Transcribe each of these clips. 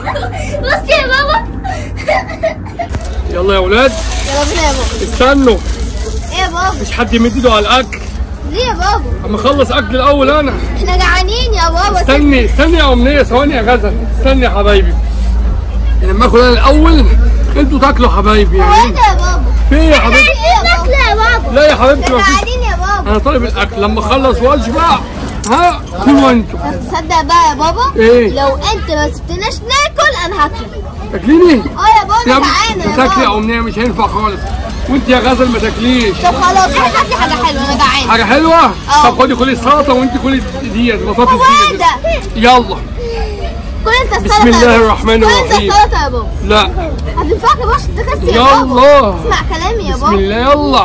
بص يا بابا يلا يا ولاد يلا بينا يا بابا استنوا ايه يا بابا مش حد يمد ايده على الاكل ليه يا بابا اما اخلص اكل الاول انا احنا جعانين يا بابا استني استني يا امنيه ثواني يا غزل استني يا حبايبي لما اكل انا الاول انتوا تاكلوا حبايبي هو يعني ايه ده يا بابا في ايه يا حبيبتي ايه ناكله يا بابا لا يا حبيبتي احنا ما فيش جعانين يا بابا انا طالب الاكل لما اخلص واشبع ها كلوا انتوا تصدق بقى يا بابا ايه؟ لو انت ما سبتناش ناكل انا هاكلك تاكليني اه يا بابا يا انا جعانه يا تاكلي يا بابا امنيه مش هينفع خالص وانت يا غزل ما تاكليش طب خلاص انا هاكل حاجه حلوه انا جعانه حاجه حلوه اه. طب خدي كلي السلطه وانت كلي ديت بطاطس هو ايه ديت ده؟ يلا كل انت السلطه بسم يا الله بابا. الرحمن كل انت الرحيم. السلطه يا بابا لا هتنفعك يا بابا عشان تكسر يا بابا يلا اسمع كلامي يا بسم بابا الله يلا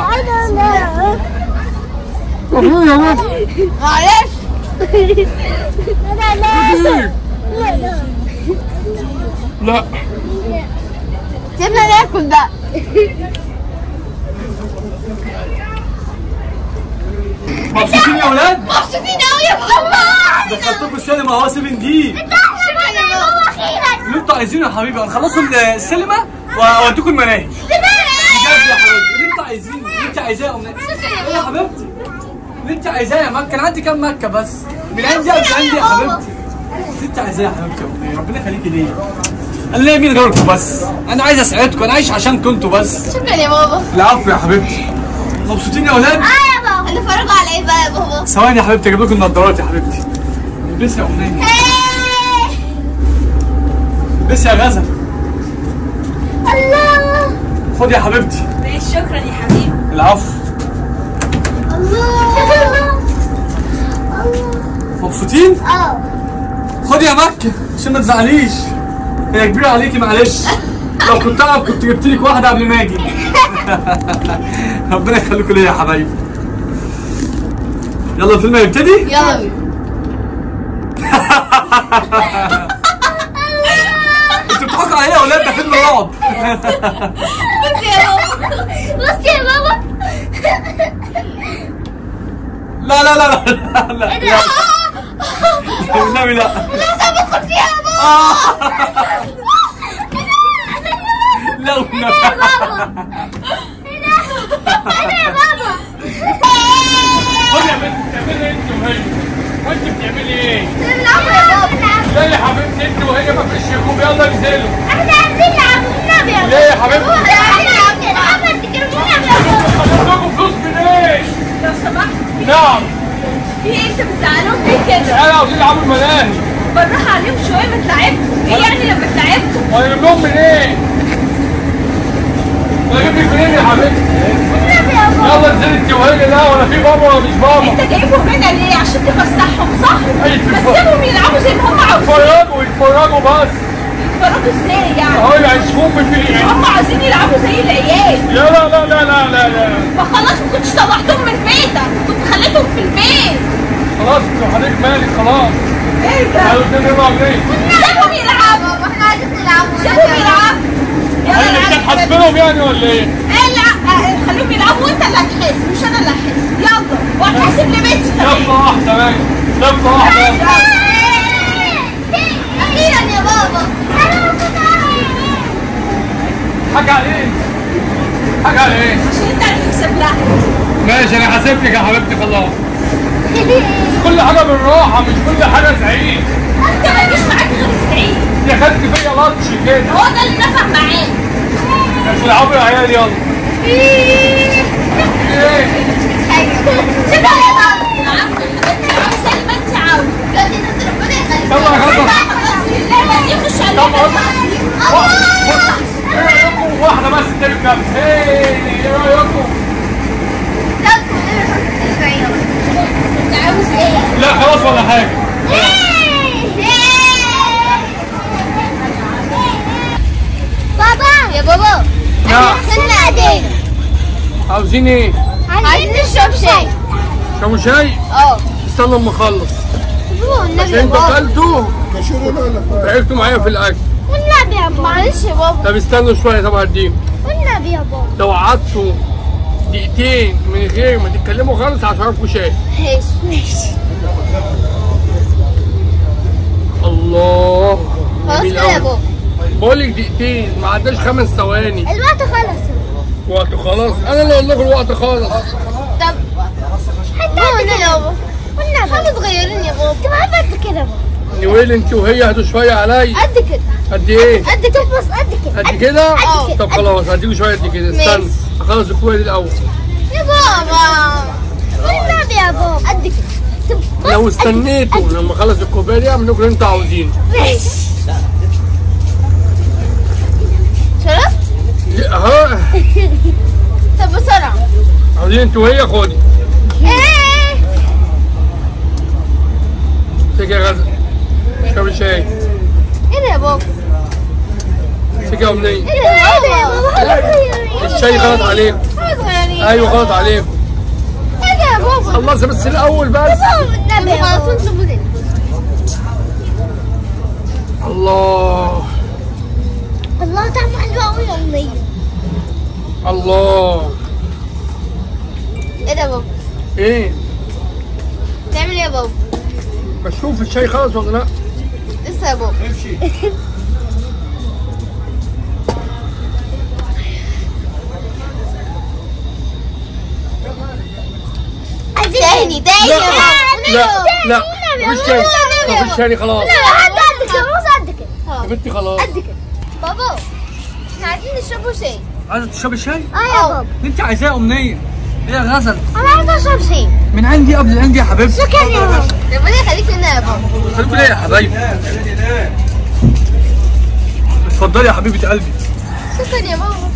مبروك يا ولد معلش لا سيبنا ناكل بقى مبسوطين يا ولاد؟ مبسوطين قوي يا بابا دخلتكم السينما اهو 7 دي شكرا يا بابا اخيرا اللي انتوا عايزينه يا حبيبي هنخلصوا السينما واوديكم المناهج بجد يا حبيبي اللي انتوا عايزينه اللي انت عايزاه يا امنيه ايه يا حبيبتي اللي انت عايزاه يا مكه انا عندي كام مكه بس من عندي قبل عندي يا حبيبتي اللي انت عايزاه يا حبيبتي يا امنيه ربنا يخليكي ليا انا ليا مين غيركم بس انا عايز اسعدكم انا عايش عشانكم انتوا بس شكرا يا بابا العفو يا حبيبتي مبسوطين يا ولاد اه يا بابا هنتفرجوا على ايه بقى يا بابا ثواني يا حبيبتي اجيب لكم النضارات يا حبيبتي البسي يا امنيه البسي يا غزل الله خدي يا حبيبتي شكرا يا حبيبي العفو الله مبسوطين اه خدي يا مكة عشان ما تزعليش هي كبيرة عليكي معلش لو كنت اعرف كنت جبت لك واحدة قبل ما اجي ربنا يخليكم ليا يا حبايبي يلا الفيلم هيبتدي يلا بينا انتوا بتضحكوا عليا يا ولاد ده فيلم رعب بص يا بابا بص يا بابا لا لا لا لا لا لا والنبي لا لازم ادخل فيها يا بابا آه. لا والنبي انا يا بابا خدي يا بنت بتعملي انت وهي وانت بتعملي ايه؟ نلعبوا يا بابا لا يا حبيبتي انت وهي ما فيش ركوب يلا انزلوا احنا عايزين نلعب النبي يا ليه يا حبيبتي؟ احنا عايزين نلعب نلعب انت كده يا بابا خدت لكم فلوس جنيه لو سمحت نعم في ايه انت بتزعلهم ليه كده؟ تعالوا عاوزين يلعبوا الملاهي بالراحه عليهم شويه ما تلعبهم ايه يعني لما تلعبهم؟ هجيب لهم منين؟ اجيب لك منين يا حبيبتي؟ النبي يا بابا يلا انزلي انت وهي لا ولا في بابا ولا مش بابا انت جايبهم هنا ليه؟ عشان تفسحهم صح؟ أي ما تفسح. تسيبهم يلعبوا زي ما هم عاوزين يتفرجوا يتفرجوا بس يتفرجوا ازاي يعني؟ اهو يعيشوهم في هم عايزين يلعبوا زي العيال لا لا لا لا لا لا لا فخلاص ما كنتش طلعتهم من بيتك كنت خليتهم في البيت خلاص انتوا حضرتك مالك خلاص ايه ده؟ تعالوا اتنين نلعب ليه؟ سيبهم يلعبوا بابا احنا عايزين نلعبوا سيبهم يلعبوا يلا انت العب هتحاسبينهم يعني ولا ايه؟ العب اه، خليهم يلعبوا وانت اللي هتحس مش انا اللي هحس يلا وهتحسب لبنتي كمان لفة واحدة ماشي لفة واحدة اخيرا يا بابا انا مبسوطه قوي حاجة على ايه؟ حاجة على ايه؟ عشان انت اللي تكسب لها ماشي انا حاسبتك يا حبيبتي خلاص كل حاجة بالراحة مش كل حاجة زعيق انت ما يجيش معاك غير السعيد يا خدت فيا لطش كده هو ده اللي نفع معاك مش العبوا يا عيال يلا ايه؟ شكرا يا بابا العبوا يا حبيبتي العبوا زي ما انت عاوزه لا دي ناس ربنا يخليك يلا يا خلاص اللعبه دي خش طب عليها بص ايه رايكم واحدة بس تركب ايه ايه رايكم؟ انت عاوز ايه؟ لا خلاص ولا حاجة بابا يا بابا نعم. استنى قاعدين عاوزين ايه؟ عايزين نشرب شاي كم شاي؟ اه استنى اما اخلص بابا والنبي عشان يا انتوا بابا اكلتوا تعبتوا معايا في الاكل والنبي يا بابا معلش يا بابا طب استنوا شوية طب هديهم والنبي يا بابا لو قعدتوا دقيقتين من غير ما تتكلموا خالص هشربكوا شاي ماشي ماشي الله خلاص جميل كده يا أوي. بابا بقول لك دقيقتين ما عداش خمس ثواني الوقت خلص وقت خلاص انا اللي اقول لكم الوقت خالص طب حتى قد كده يابا والنبي احنا صغيرين يا بابا تبقى قد كده نويل انت وهي هاتوا شويه عليا قد كده قد ايه؟ قد كده بص قد كده قد كده؟ قد كده. طب خلاص هديكوا شويه قد كده استنى ماشي. اخلص الكوره دي الاول يا بابا والنبي يا بابا قد كده طب بص لو قد استنيتوا لما اخلص الكوبايه دي اعمل لكم اللي انتوا عاوزينه كده. ماشي شربت؟ اهو طب بسرعة عاوزين انتوا وهي خدي ايه سيكي يا غزل اشربي شاي ايه ده يا بابا؟ سيكي يا امنيه ايه ده يا بابا؟ احنا صغيرين الشاي غلط عليكم احنا صغيرين ايوه غلط عليكم ايه ده يا بابا؟ خلصي بس الاول بس النبي خلاص نطلبوا تاني الله الله طعمه حلو قوي يا امنية الله ايه ده يا بابا؟ ايه تعمل ايه يا بابا؟ بشوف الشاي خلص ولا لا لسه يا بابا تاني تاني يا بابا لا لا مفيش تاني مفيش تاني خلاص قد كده بص قد كده يا بنتي خلاص قد كده بابا احنا عايزين نشربوا شاي عايزه تشربي شاي؟ اه يا بابا انت عايزاه امنيه ايه يا غزل انا عايزه اشرب شاي من عندي قبل عندي يا حبيبتي شكرا يا بابا ربنا يخليك لنا يا بابا خليكوا ليه يا حبايبي اتفضلي يا حبيبه قلبي شكرا يا بابا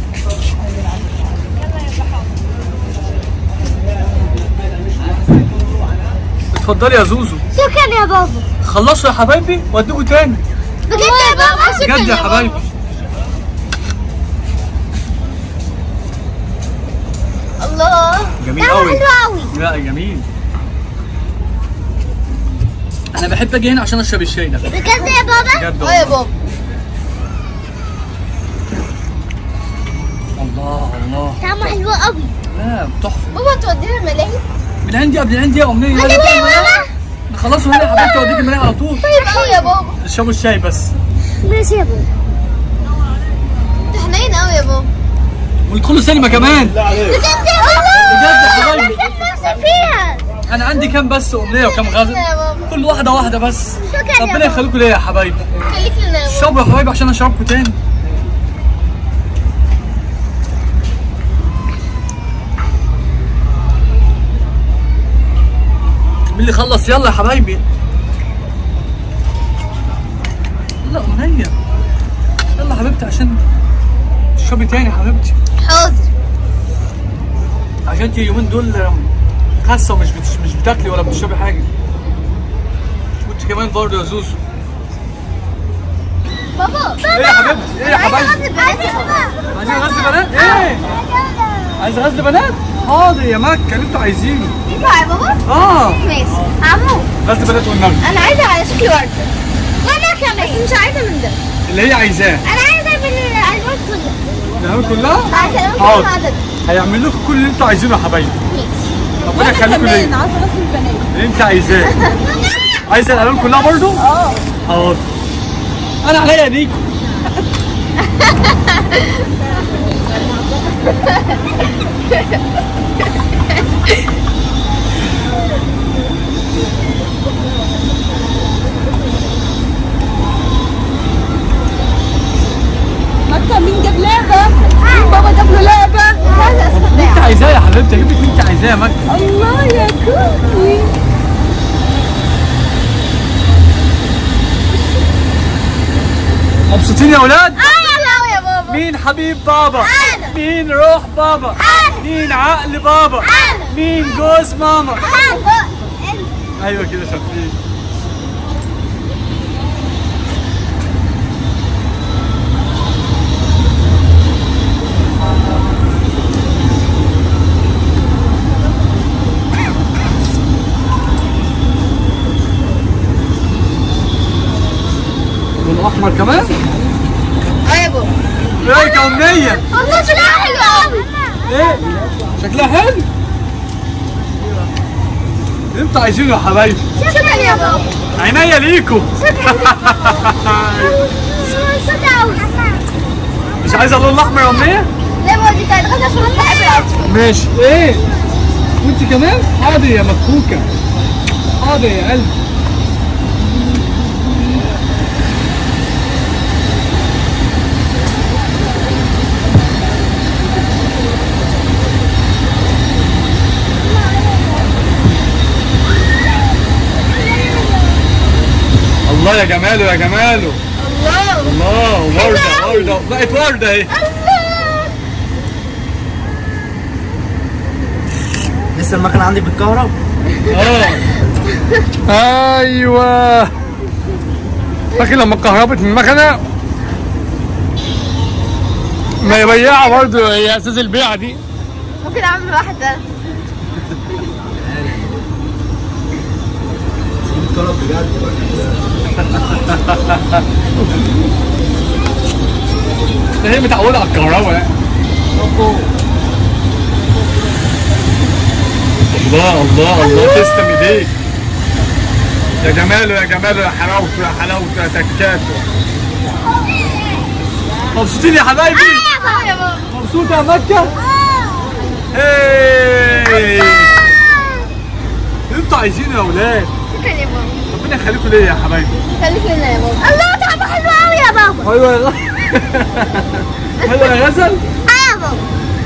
اتفضلي يا زوزو شكرا يا بابا خلصوا يا حبايبي واديكوا تاني بجد يا بابا شكرا بجد يا بابا. حبايبي الله جميل طعمه قوي. حلو قوي لا جميل انا بحب اجي هنا عشان اشرب الشاي ده بجد يا بابا بجد اه يا والله. بابا الله الله طعمه حلو قوي لا تحفه بابا تودينا الملاهي من عندي قبل عندي يا امنيه قد يلا كده يا بابا خلصوا هنا يا حبيبتي اوديك الملاهي على طول طيب قوي يا بابا اشربوا الشاي بس ماشي يا بابا انت حنين قوي يا بابا وندخلوا سينما كمان بجد يا بابا بجد يا حبايبي. كان نفسي فيها انا عندي كام بس امنيه وكام غزل يا بابا كل واحده واحده بس شكرا يا ربنا بابا. يخليكم ليا يا حبايبي خليك لنا يا بابا اشربوا يا حبايبي عشان اشربكم تاني مين اللي خلص يلا يا حبايبي لا امنيه يلا يا حبيبتي عشان تشربي تاني يا حبيبتي حاضر عشان انت اليومين دول خاسه ومش بتش... مش بتاكلي ولا بتشربي حاجه وانت كمان برضه يا زوزو بابا ايه يا حبيبتي ايه يا حبايبي عايزين غزل بنات ايه عايز غزل بنات حاضر يا مكه اللي انتوا عايزينه ينفع يا بابا اه ماشي عمو غزل بنات والنبي انا عايزه على شكل ورده وانا كمان بس مش عايزه من ده اللي هي عايزاه انا عايزه من الالوان كلها الالوان كلها عايزه الالوان حاضر. كلها عدد هيعمل لكم كل اللي انتوا عايزينه يا حبايبي ماشي ربنا يخليكم ليا عايزه راس البنات اللي انت عايزاه عايزه الالوان كلها برضه اه حاضر انا عليا ليكم مكة مين جاب لعبة؟ مين بابا جاب له لعبة؟ اللي انت عايزاه يا حبيبتي اجيب لك اللي انت عايزاه يا مكه الله يا كوكي مبسوطين يا اولاد اه يا بابا مين حبيب بابا أنا. مين روح بابا أنا. مين عقل بابا أنا. مين جوز ماما أنا. ايوه كده شاطرين لون احمر كمان اه يا بابا ايه رايك يا امنيه والله شكلها حلو قوي ايه شكلها حلو اللي انتوا عايزينه يا حبايبي شكرا يا بابا عينيا ليكم مبسوطة قوي عايزه اللون الاحمر يا امنيه لا ما دي كانت غزة عشان انا بحب الاصفر ماشي ايه وانت كمان حاضر يا مكوكه حاضر يا قلبي الله يا جماله يا جماله الله الله ورده ورده بقت ورده اهي لسه المكنه عندي بالكهرب اه ايوه فاكر لما اتكهربت من المكنه ما هي بياعه برضه هي اساس البيعه دي ممكن اعمل واحدة الكهرب بجد هي متعوده على الكهرباء يعني الله الله الله تسلم ايديك يا جماله يا جماله يا حلاوته يا حلاوته يا تكاته مبسوطين يا حبايبي اه يا بابا مبسوطه يا مكه هي انتوا عايزين يا اولاد شكرا يا بابا ربنا يخليكم ليا يا حبايبي خليك لنا يا بابا الله طعمه حلو قوي يا بابا ايوه يا غ- حلوه يا غزل اه يا بابا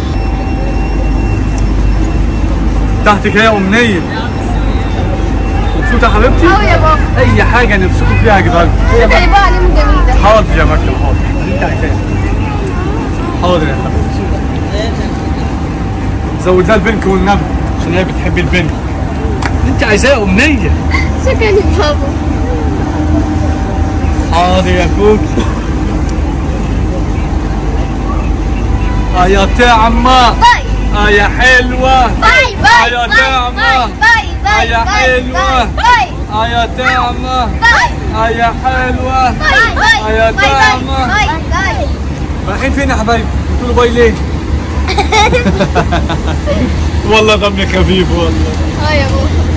تحتك هي امنيه مبسوطه يا حبيبتي قوي يا بابا اي حاجه نفسكم فيها هجيبها لكم شكرا يا بابا عليهم جميل ده حاضر يا مكه حاضر انت عايزاه حاضر يا حبيبتي زود لها البنك والنبي عشان هي بتحب البنك انت عايزاه امنيه شكرا يا بابا حاضر يا كوكي اه يا طعمة باي اه يا حلوة باي باي يا باي طعمة. باي باي يا باي حلوة. باي اه يا طعمة باي اه يا حلوة باي باي يا باي طعمة. باي باي رايحين فين يا حبايبي؟ قلت له باي ليه؟ والله دمك خفيف والله اه يا بابا